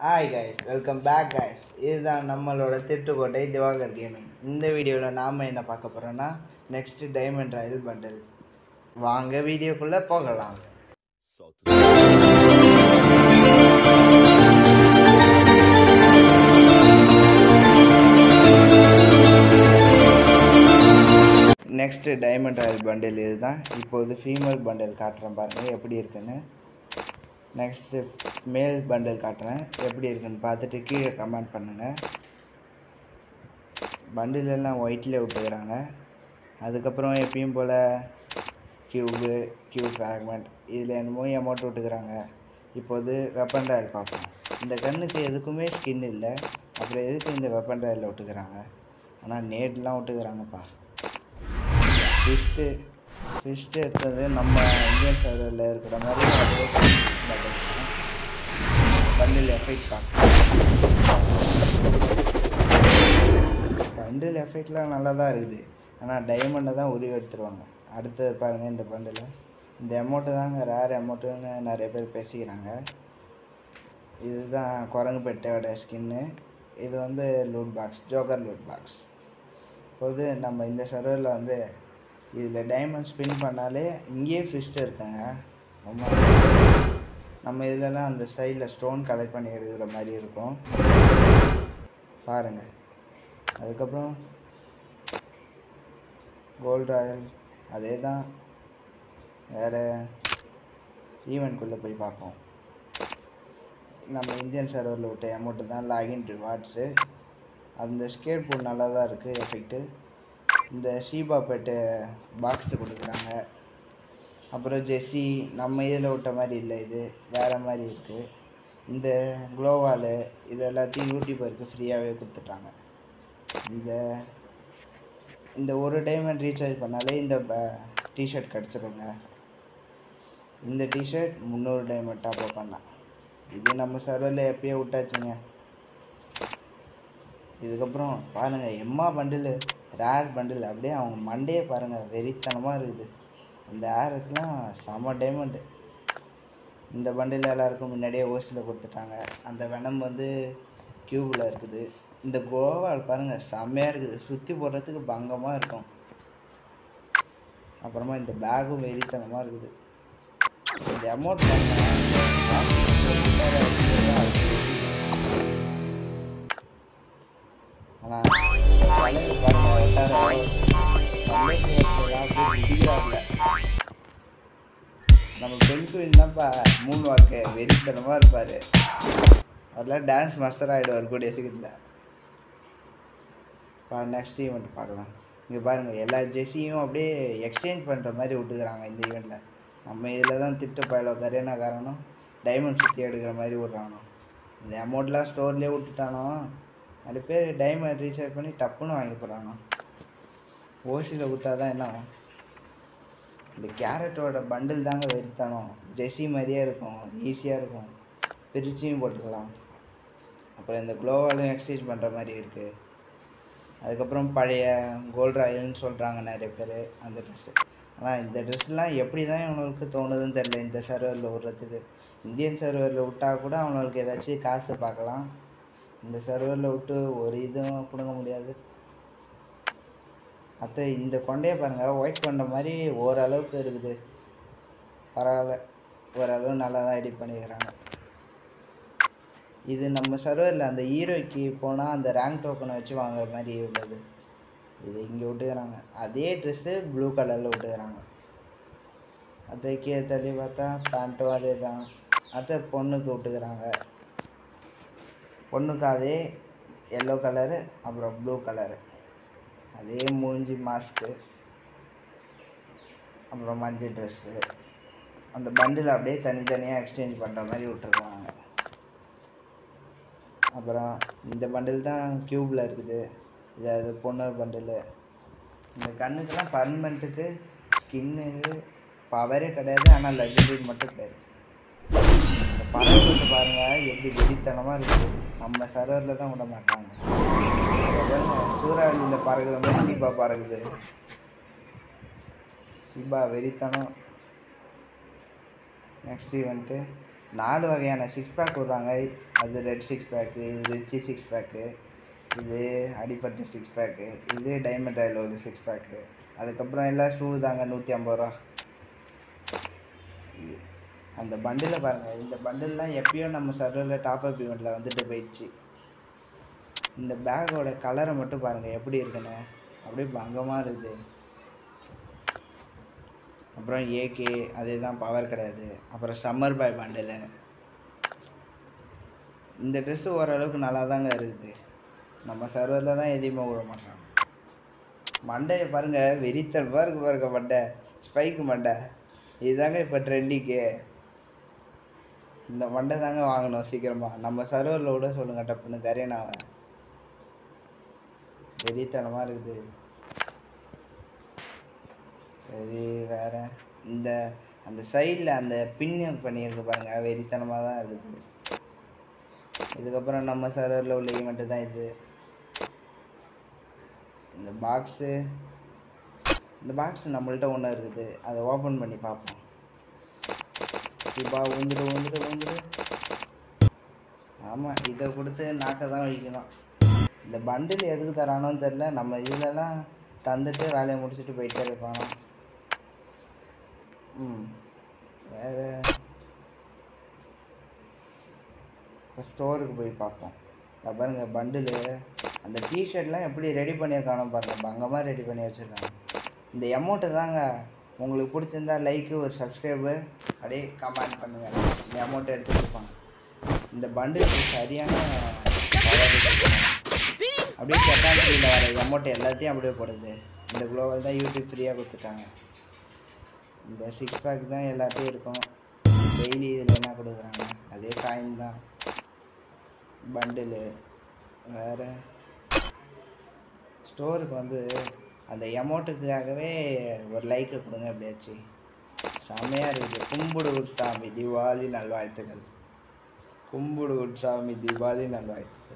Hi guys welcome back guys இதுதான் நம்மளோட திட்டுக்கோட்டை Diwakar gaming இந்த வீடியோவில் நாம் என்ன பார்க்க போகிறோன்னா நெக்ஸ்ட் டைமண்ட் ராயல் பண்டில் வாங்க வீடியோக்குள்ளே போகலாம் நெக்ஸ்ட் டைமண்ட் ராயல் பண்டில் இதுதான் இப்போது ஃபீமேல் பண்டில் காட்டுறேன் பாருங்கள் எப்படி இருக்குன்னு நெக்ஸ்ட்டு மேல் பண்டில் காட்டுறேன் எப்படி இருக்குன்னு பார்த்துட்டு கீழே கமெண்ட் பண்ணுங்கள் பண்டில் எல்லாம் ஒயிட்லேயே விட்டுக்கிறாங்க அதுக்கப்புறம் எப்பயும் போல் க்யூபு க்யூப் ஃப்ராக்மெண்ட் இதில் என்னமோ அமௌண்ட் விட்டுக்கிறாங்க இப்போது வெப்பன் ராயல் பார்ப்போம் இந்த கன்னுக்கு எதுக்குமே ஸ்கின் இல்லை அப்புறம் எதுக்கு இந்த வெப்பன் ராயலில் விட்டுக்கிறாங்க ஆனால் நேட்லாம் விட்டுக்கிறாங்கப்பா ஃபிஸ்ட்டு ஃபிஸ்ட்டு எடுத்தது நம்ம இந்தியன் சர்வரில் இருக்கிற மாதிரி அதே பண்டில் எஃபெக்ட் பார்க்கலாம் பண்டில் எஃபெக்ட்லாம் நல்லா தான் இருக்குது ஆனால் டைமண்டை தான் உருவி எடுத்துருவாங்க அடுத்தது பாருங்கள் இந்த பண்டில் இந்த அமௌண்ட்டு தாங்க ரேர் அமௌண்ட்டுன்னு நிறைய பேர் பேசிக்கிறாங்க இதுதான் குரங்கு பெட்டையோட ஸ்கின்னு இது வந்து loot box joker loot box இப்போது நம்ம இந்த சர்வரில் வந்து இதில் டைமண்ட் ஸ்பின் பண்ணாலே இங்கேயே ஃபிஸ்ட் இருக்குங்க ரொம்ப நம்ம இதிலலாம் அந்த சைடில் ஸ்டோன் கலெக்ட் பண்ணி எடுக்கிற மாதிரி இருக்கும் பாருங்கள் அதுக்கப்புறம் கோல்ட் ராயல் அதே தான் வேறு ஈவெண்ட்குள்ளே போய் பார்ப்போம் நம்ம இந்தியன் சர்வரில் விட்ட அமௌண்ட்டு தான் லாகின் ரிவார்ட்ஸு அந்த ஸ்கேட் போர்ட் நல்லா தான் இருக்குது எஃபெக்ட்டு இந்த ஷீபா பெட்டு பாக்ஸு கொடுக்குறாங்க அப்புறம் ஜெஸ்ஸி நம்ம இதில் விட்ட மாதிரி இல்லை இது வேறு மாதிரி இருக்குது இந்த க்ளோவாலு இது எல்லாத்தையும் யூடியூபருக்கு ஃப்ரீயாகவே கொடுத்துட்டாங்க இந்த இந்த ஒரு டைமண்ட் ரீசார்ஜ் பண்ணாலே இந்த டிஷர்ட் கிடச்சிருங்க இந்த டிஷர்ட் முந்நூறு டைமண்ட் டாப் அப் பண்ணலாம் இது நம்ம சர்வரில் எப்பயோ விட்டாச்சுங்க இதுக்கப்புறம் பாருங்கள் எம்மா பண்டில் ரேர் பண்டில் அப்படியே அவங்க மண்டையே பாருங்கள் வெறித்தனமாக இருக்குது அந்த ஏருக்குலாம் செம டைமண்டு இந்த பண்டில் எல்லாருக்கும் முன்னாடியே ஓசியில் கொடுத்துட்டாங்க அந்த வெனம் வந்து க்யூபில் இருக்குது இந்த கோவால் பாருங்கள் செம்மையாக இருக்குது சுற்றி போடுறதுக்கு பங்கமாக இருக்கும் அப்புறமா இந்த பேகும் வெறித்தனமாக இருக்குது இந்த அமௌண்ட் ஆனால் தலைக்கு பாருங்க எட்டாயிரம் இடிக்கிறாப்புல நம்ம பெண்குயின் தான்ப்பா மூணு வாக்கு வெறித்தனமாக இருப்பார் அவரெல்லாம் டான்ஸ் மாஸ்டர் ஆகிடுவார் கூடிய சீக்கிரத்தில் இப்போ நெக்ஸ்ட் ஈவெண்ட் பார்க்கலாம் இங்கே பாருங்கள் எல்லா ஜெர்சியும் அப்படியே எக்ஸ்சேஞ்ச் பண்ணுற மாதிரி விட்டுக்கிறாங்க இந்த ஈவெண்ட்டில் நம்ம இதில் தான் திட்டு பயலோ கரேனா காரணம் டைமண்ட் சுற்றி எடுக்கிற மாதிரி விட்றானோ இந்த அமௌண்ட்லாம் ஸ்டோர்லேயே விட்டுட்டானோ நிறைய பேர் டைமண்ட் ரீசார்ஜ் பண்ணி டப்புன்னு வாங்கி போடுறானோ ஓசியில் ஊற்றா தான் என்ன ஆகும்? இந்த கேரட்டோட பண்டில் தாங்க வெறுத்தணும் ஜெர்சி மாதிரியே இருக்கும் ஈஸியாக இருக்கும் பிரிச்சியும் போட்டுக்கலாம் அப்புறம் இந்த க்ளோவாலும் எக்ஸ்சேஞ்ச் பண்ணுற மாதிரி இருக்குது அதுக்கப்புறம் பழைய கோல்ட் ராயல்னு சொல்கிறாங்க நிறைய பேர் அந்த ட்ரெஸ்ஸு ஆனால் இந்த ட்ரெஸ்லாம் எப்படி தான் இவனுக்கு தோணுதுன்னு தெரில இந்த சர்வரில் விட்றதுக்கு இந்தியன் சர்வரில் விட்டால் கூட அவனுக்கு ஏதாச்சும் காசு பார்க்கலாம் இந்த சர்வரில் விட்டு ஒரு இதுவும் பிடுங்க முடியாது அத்தை இந்த கொண்டையை பாருங்கள் ஒயிட் கொண்ட மாதிரி ஓரளவுக்கு இருக்குது பரவாயில்ல ஓரளவு நல்லா தான் எடிட் பண்ணிக்கிறாங்க இது நம்ம சர்வரில் அந்த ஹீரோய்க்கு போனால் அந்த ரேங்க் டோக்கனை வச்சு வாங்குற மாதிரி உள்ளது இது இங்கே விட்டுக்கிறாங்க அதே ட்ரெஸ்ஸு ப்ளூ கலரில் விட்டுக்கிறாங்க அதை கீழே தள்ளி பார்த்தா பேண்ட்டும் அதே தான் அதை பொண்ணுக்கு விட்டுக்கிறாங்க பொண்ணுக்கு அதே எல்லோ கலரு அப்புறம் ப்ளூ கலரு அதே மூஞ்சி மாஸ்க்கு அப்புறம் மஞ்சள் ட்ரெஸ்ஸு அந்த பண்டில் அப்படியே தனித்தனியாக எக்ஸ்சேஞ்ச் பண்ணுற மாதிரி விட்டுருக்காங்க அப்புறம் இந்த பண்டில் தான் க்யூப்பில் இருக்குது இது அது பொண்ணு பண்டில் இந்த கண்ணுக்கெல்லாம் பர்மனெண்ட்டுக்கு ஸ்கின்னு பவரே கிடையாது ஆனால் லெஜண்டரி மட்டும் கிடையாது இந்த பறவை பாருங்கள் எப்படி வெறித்தனமாக இருக்குது நம்ம சர்வரில் தான் விட மாட்டாங்க சூறாவளியில் பறகுற மாதிரி சீபா பறகுது சீபா வெறித்தனம் நெக்ஸ்ட் வந்துட்டு நாலு வகையான சிக்ஸ் பேக் விட்றாங்க அது ரெட் சிக்ஸ் பேக்கு இது ரிச்சி சிக்ஸ் பேக்கு இது அடிப்பட்ட சிக்ஸ் பேக்கு இது டைமண்ட் ராயில் ஒரு சிக்ஸ் பேக்கு அதுக்கப்புறம் எல்லாம் ஷூ தாங்க நூற்றி ஐம்பது ரூபா இது- அந்த பண்டில் பாருங்கள் இந்த பண்டில்லாம் எப்பயோ நம்ம சர்வரில் டாப் அப் ஈவெண்ட்டில் வந்துட்டு போயிடுச்சு இந்த பேக்கோட கலரை மட்டும் பாருங்கள் எப்படி இருக்குன்னு அப்படியே பங்கமாக இருக்குது அப்புறம் ஏகே அதே தான் பவர் கிடையாது அப்புறம் சம்மர் பாய் பண்டில் இந்த ட்ரெஸ்ஸு ஓரளவுக்கு நல்லா தாங்க இருக்குது நம்ம சர்வரில் தான் எதையுமே விட மாட்டோம் மண்டையை பாருங்கள் வெறித்தனமாக இருக்கு பாருங்க மண்டை ஸ்பைக்கு மண்டை இதுதாங்க இப்போ ட்ரெண்டிக்கு இந்த மண்டை தாங்க வாங்கணும் சீக்கிரமாக நம்ம சர்வரில் விட சொல்லுங்கள் டப்புன்னு கரேனாவை வெறித்தனமாக இருக்குது சரி வேற இந்த அந்த சைடில் அந்த பின் பண்ணியிருக்கு பாருங்க வெறித்தனமாக தான் இருக்குது இதுக்கப்புறம் நம்ம சர்வரில் உள்ள ஈவெண்ட்டு தான் இது இந்த பாக்ஸு இந்த பாக்ஸ் நம்மள்ட்ட ஒன்று இருக்குது அதை ஓப்பன் பண்ணி பார்ப்போம் சிபா உந்துடு உந்துடு உந்துடு ஆமாம் இதை கொடுத்து நாக்க தான் வைக்கணும் இந்த பண்டில் எதுக்கு தரானோன்னு தெரில நம்ம இதுலலாம் தந்துட்டு வேலையை முடிச்சுட்டு போயிட்டே இருப்பானோ ம் வேறு இப்போ ஸ்டோருக்கு போய் பார்ப்போம் இதை பாருங்க பண்டிலு அந்த டிஷர்ட்லாம் எப்படி ரெடி பண்ணியிருக்கானோ பாருங்க பங்கமாக ரெடி பண்ணி வச்சுருக்காங்க இந்த அமௌண்ட்டு தாங்க உங்களுக்கு பிடிச்சிருந்தா லைக்கு ஒரு சப்ஸ்கிரைபு அப்படியே கமெண்ட் பண்ணுங்கள் இந்த அமௌண்ட்டை எடுத்து கொடுப்பாங்க இந்த பண்டில் சரியான power இருக்கு. அப்படியே கெட்டாண்டியில் வர அமௌண்ட் எல்லாத்தையும் அப்படியே போடுது இந்த குளோவல் தான் யூடியூப் ஃப்ரீயாக கொடுத்துட்டாங்க இந்த சிக்ஸ் பேக் தான் எல்லாத்தையும் இருக்கும் டெய்லி இதில் என்ன கொடுக்குறாங்க அதே காயின் தான் பண்டிலு வேறு ஸ்டோருக்கு வந்து அந்த அமௌண்ட்டுக்காகவே ஒரு லைக்கை கொடுங்க எப்படியாச்சு செம்மையாக இருக்குது கும்பிடு சாமி தீபாவளி நல்வாழ்த்துக்கள் கும்பிடு சாமி தீபாவளி நல்வாழ்த்து